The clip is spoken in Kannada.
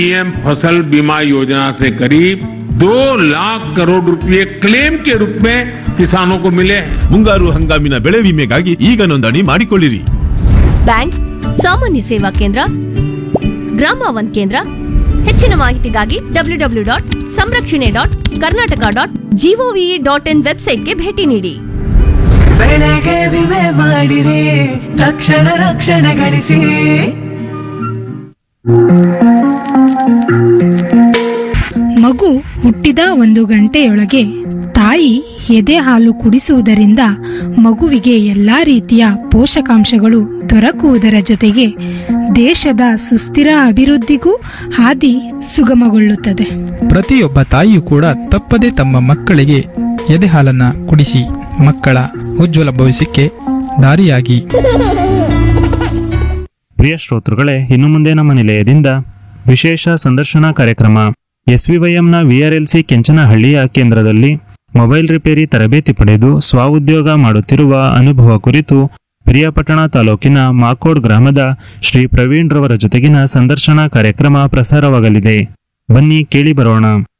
पीएम फसल बीमा योजना से करीब दो लाख करोड़ रुपए क्लेम के रूप में किसानों को मिले हैं ಮುಂಗಾರು ಹಂಗಾಮಿನ ಬೆಳೆ ವಿಮೆಗಾಗಿ ಈಗ ನೋಂದಣಿ ಮಾಡಿಕೊಳ್ಳಿರಿ ಬ್ಯಾಂಕ್ ಸಾಮಾನ್ಯ ಸೇವಾ ಕೇಂದ್ರ ಗ್ರಾಮ ಒಂದ್ ಕೇಂದ್ರ ಹೆಚ್ಚಿನ ಮಾಹಿತಿಗಾಗಿ W W dot Samrakshane dot Karnataka dot G O V dot in ವೆಬ್ಸೈಟ್ಗೆ ಭೇಟಿ ನೀಡಿ ಬೆಳೆಗೆ ವಿಮೆ ಮಾಡಿರಿ ತಕ್ಷಣ ರಕ್ಷಣೆ ಗಳಿಸಿ ಮಗು ಹುಟ್ಟಿದ ಒಂದು ಗಂಟೆಯೊಳಗೆ ತಾಯಿ ಎದೆ ಹಾಲು ಕುಡಿಸುವುದರಿಂದ ಮಗುವಿಗೆ ಎಲ್ಲಾ ರೀತಿಯ ಪೋಷಕಾಂಶಗಳು ದೊರಕುವುದರ ಜೊತೆಗೆ ದೇಶದ ಸುಸ್ಥಿರ ಅಭಿವೃದ್ಧಿಗೂ ಹಾದಿ ಸುಗಮಗೊಳ್ಳುತ್ತದೆ ಪ್ರತಿಯೊಬ್ಬ ತಾಯಿಯೂ ಕೂಡ ತಪ್ಪದೆ ತಮ್ಮ ಮಕ್ಕಳಿಗೆ ಎದೆ ಹಾಲನ್ನ ಕುಡಿಸಿ ಮಕ್ಕಳ ಉಜ್ವಲ ಭವಿಷ್ಯಕ್ಕೆ ದಾರಿಯಾಗಿ ಪ್ರಿಯ ಶ್ರೋತೃಗಳೇ ಇನ್ನು ಮುಂದೆ ನಮ್ಮ ನಿಲಯದಿಂದ ವಿಶೇಷ ಸಂದರ್ಶನ ಕಾರ್ಯಕ್ರಮ ಎಸ್ವಿವೈಎಂನ ವಿಆರ್ಎಲ್ಸಿ ಕೆಂಚನಹಳ್ಳಿಯ ಕೇಂದ್ರದಲ್ಲಿ ಮೊಬೈಲ್ ರಿಪೇರಿ ತರಬೇತಿ ಪಡೆದು ಸ್ವಉದ್ಯೋಗ ಮಾಡುತ್ತಿರುವ ಅನುಭವ ಕುರಿತು ಪಿರಿಯಾಪಟ್ಟಣ ತಾಲೂಕಿನ ಮಾಕೋಡ್ ಗ್ರಾಮದ ಶ್ರೀ ಪ್ರವೀಣ್ ರವರ ಜೊತೆಗಿನ ಸಂದರ್ಶನ ಕಾರ್ಯಕ್ರಮ ಪ್ರಸಾರವಾಗಲಿದೆ ಬನ್ನಿ ಕೇಳಿ ಬರೋಣ